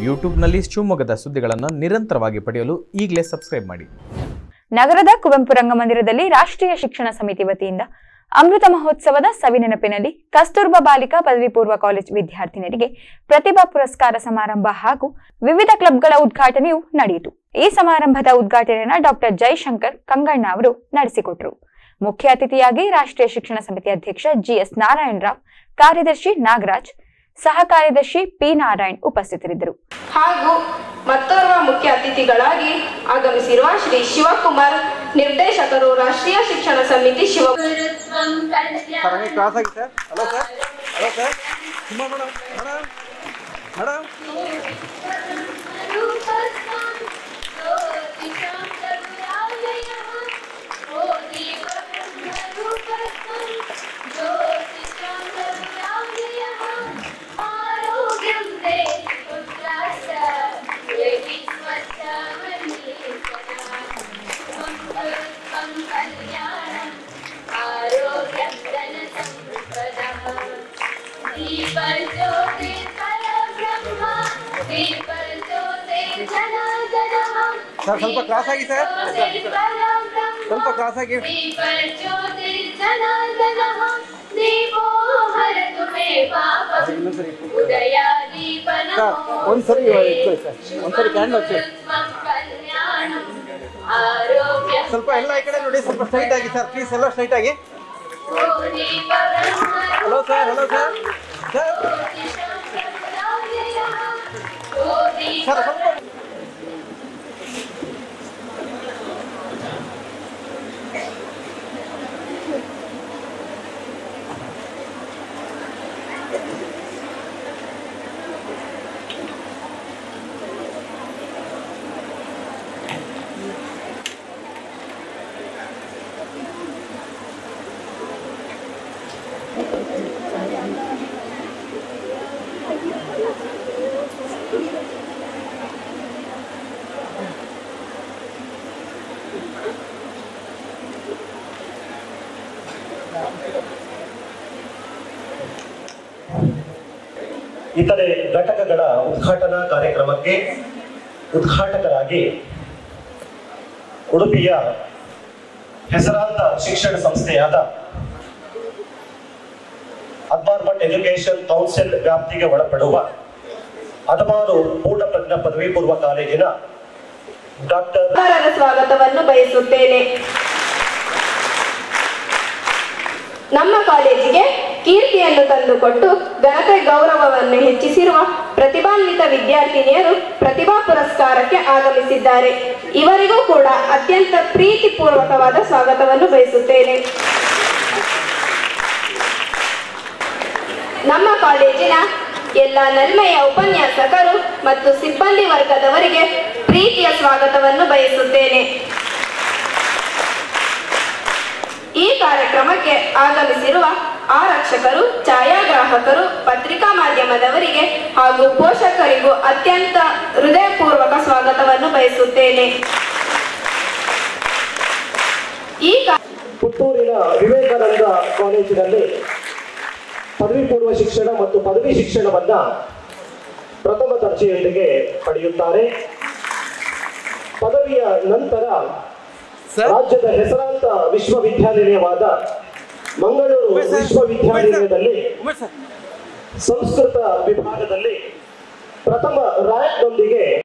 ಯೂಟ್ಯೂಬ್ನಲ್ಲಿ ಶಿವಮೊಗ್ಗದ ಸುದ್ದಿಗಳನ್ನು ನಿರಂತರವಾಗಿ ಪಡೆಯಲು ಈಗಲೇ ಸಬ್ಸ್ಕ್ರೈಬ್ ಮಾಡಿ ನಗರದ ಕುವೆಂಪು ರಂಗಮಂದಿರದಲ್ಲಿ ರಾಷ್ಟ್ರೀಯ ಶಿಕ್ಷಣ ಸಮಿತಿ ವತಿಯಿಂದ ಅಮೃತ ಮಹೋತ್ಸವದ ಸವಿನೆನಪಿನಲ್ಲಿ ಕಸ್ತೂರ್ಬಾ ಬಾಲಿಕಾ ಪದವಿ ಪೂರ್ವ ಕಾಲೇಜ್ ವಿದ್ಯಾರ್ಥಿನಿಯರಿಗೆ ಪ್ರತಿಭಾ ಪುರಸ್ಕಾರ ಸಮಾರಂಭ ಹಾಗೂ ವಿವಿಧ ಕ್ಲಬ್ಗಳ ಉದ್ಘಾಟನೆಯು ನಡೆಯಿತು ಈ ಸಮಾರಂಭದ ಉದ್ಘಾಟನೆಯನ್ನ ಡಾಕ್ಟರ್ ಜೈಶಂಕರ್ ಕಂಗಣ್ಣ ಅವರು ನಡೆಸಿಕೊಟ್ರು ಮುಖ್ಯ ಅತಿಥಿಯಾಗಿ ರಾಷ್ಟ್ರೀಯ ಶಿಕ್ಷಣ ಸಮಿತಿ ಅಧ್ಯಕ್ಷ ಜಿಎಸ್ ನಾರಾಯಣ್ ರಾವ್ ಕಾರ್ಯದರ್ಶಿ ನಾಗರಾಜ್ ಸಹ ಕಾರ್ಯದರ್ಶಿ ಪಿ ನಾರಾಯಣ್ ಉಪಸ್ಥಿತರಿದ್ದರು ಹಾಗೂ ಮತ್ತೋರ್ವ ಮುಖ್ಯ ಅತಿಥಿಗಳಾಗಿ ಆಗಮಿಸಿರುವ ಶ್ರೀ ಶಿವಕುಮಾರ್ ನಿರ್ದೇಶಕರು ರಾಷ್ಟ್ರೀಯ ಶಿಕ್ಷಣ ಸಮಿತಿ ಶಿವ ಸರ್ ಹಂಗೆ ಕ್ಲಾಸ್ ಆಗಿ sir hello sir hello sir ಸುಮ್ಮ ಮೇಡಮ್ ಮೇಡಮ್ ಮೇಡಮ್ ಸರ್ ಸ್ವಲ್ಪ ಕ್ಲಾಸ್ ಆಗಿ ಸರ್ ಸ್ವಲ್ಪ ಕ್ಲಾಸ್ ಆಗಿ ಇನ್ನೊಂದ್ಸರಿ ಸರ್ ಒಂದ್ಸರಿ ಇಟ್ಕೊಳ್ಳಿ ಸರ್ ಒಂದ್ಸರಿ ಕ್ಯಾಂಡಲ್ ಹಚ್ಚಿ ಸ್ವಲ್ಪ ಎಲ್ಲ ಈ ಕಡೆ ನೋಡಿ ಸ್ವಲ್ಪ ಸ್ಟ್ರೈಟ್ ಆಗಿ ಸರ್ ಪ್ಲೀಸ್ ಎಲ್ಲ ಸ್ಟ್ರೈಟ್ ಆಗಿ hello sir hello sir sir sir ಸ್ವಲ್ಪ ಇತರೆ ಘಟಕಗಳ ಉದ್ಘಾಟನಾ ಕಾರ್ಯಕ್ರಮಕ್ಕೆ ಉದ್ಘಾಟಕರಾಗಿ ಉಡುಪಿಯ ಹೆಸರಾಂತ ಶಿಕ್ಷಣ ಸಂಸ್ಥೆಯಾದ ಅದ್ಮಾರ್ ಭಟ್ ಎಜುಕೇಶನ್ ಕೌನ್ಸಿಲ್ ವ್ಯಾಪ್ತಿಗೆ ಒಳಪಡುವ ಹಲವಾರು ಪೂರ್ಣಪ್ರಜ್ಞ ಪದವಿ ಪೂರ್ವ ಕಾಲೇಜಿನ ಡಾಕ್ಟರ್ ಆಭರಣದ ಸ್ವಾಗತವನ್ನು ಬಯಸುತ್ತೇನೆ ನಮ್ಮ ಕಾಲೇಜಿಗೆ ಕೀರ್ತಿಯನ್ನು ತಂದುಕೊಟ್ಟು ಘನತೆ ಗೌರವವನ್ನು ಹೆಚ್ಚಿಸಿರುವ ಪ್ರತಿಭಾನ್ವಿತ ವಿದ್ಯಾರ್ಥಿನಿಯರು ಪ್ರತಿಭಾ ಪುರಸ್ಕಾರಕ್ಕೆ ಆಗಮಿಸಿದ್ದಾರೆ ಇವರಿಗೂ ಕೂಡ ಅತ್ಯಂತ ಪ್ರೀತಿಪೂರ್ವಕವಾದ ಸ್ವಾಗತವನ್ನು ಬಯಸುತ್ತೇನೆ ನಮ್ಮ ಕಾಲೇಜಿನ ಎಲ್ಲ ನಲ್ಮೆಯ ಉಪನ್ಯಾಸಕರು ಮತ್ತು ಸಿಬ್ಬಂದಿ ವರ್ಗದವರಿಗೆ ಪ್ರೀತಿಯ ಸ್ವಾಗತವನ್ನು ಬಯಸುತ್ತೇನೆ ಈ ಕಾರ್ಯಕ್ರಮಕ್ಕೆ ಆಗಮಿಸಿರುವ ಆರಕ್ಷಕರು ಛಾಯಾಗ್ರಾಹಕರು ಪತ್ರಿಕಾ ಮಾಧ್ಯಮದವರಿಗೆ ಹಾಗೂ ಪೋಷಕರಿಗೂ ಅತ್ಯಂತ ಹೃದಯಪೂರ್ವಕ ಸ್ವಾಗತವನ್ನು ಬಯಸುತ್ತೇನೆ ಈ ಕಾ- ಪುತ್ತೂರಿನ ವಿವೇಕಾನಂದ ಕಾಲೇಜಿನಲ್ಲಿ ಪದವಿ ಪೂರ್ವ ಶಿಕ್ಷಣ ಮತ್ತು ಪದವಿ ಶಿಕ್ಷಣವನ್ನ ಪ್ರಥಮ ದರ್ಜೆಯೊಂದಿಗೆ ಪಡೆಯುತ್ತಾರೆ ಪದವಿಯ ನಂತರ ಸರ್ ರಾಜ್ಯದ ಹೆಸರಾಂತ ವಿಶ್ವವಿದ್ಯಾನಿಲಯವಾದ ಮಂಗಳೂರು ಉಮೇಶ್ ಸರ್, ವಿಶ್ವವಿದ್ಯಾನಿಲಯದಲ್ಲಿ ಉಮೇಶ್ ಸರ್ ಸಂಸ್ಕೃತ ವಿಭಾಗದಲ್ಲಿ ಪ್ರಥಮ ರ್ಯಾಂಕ್ನೊಂದಿಗೆ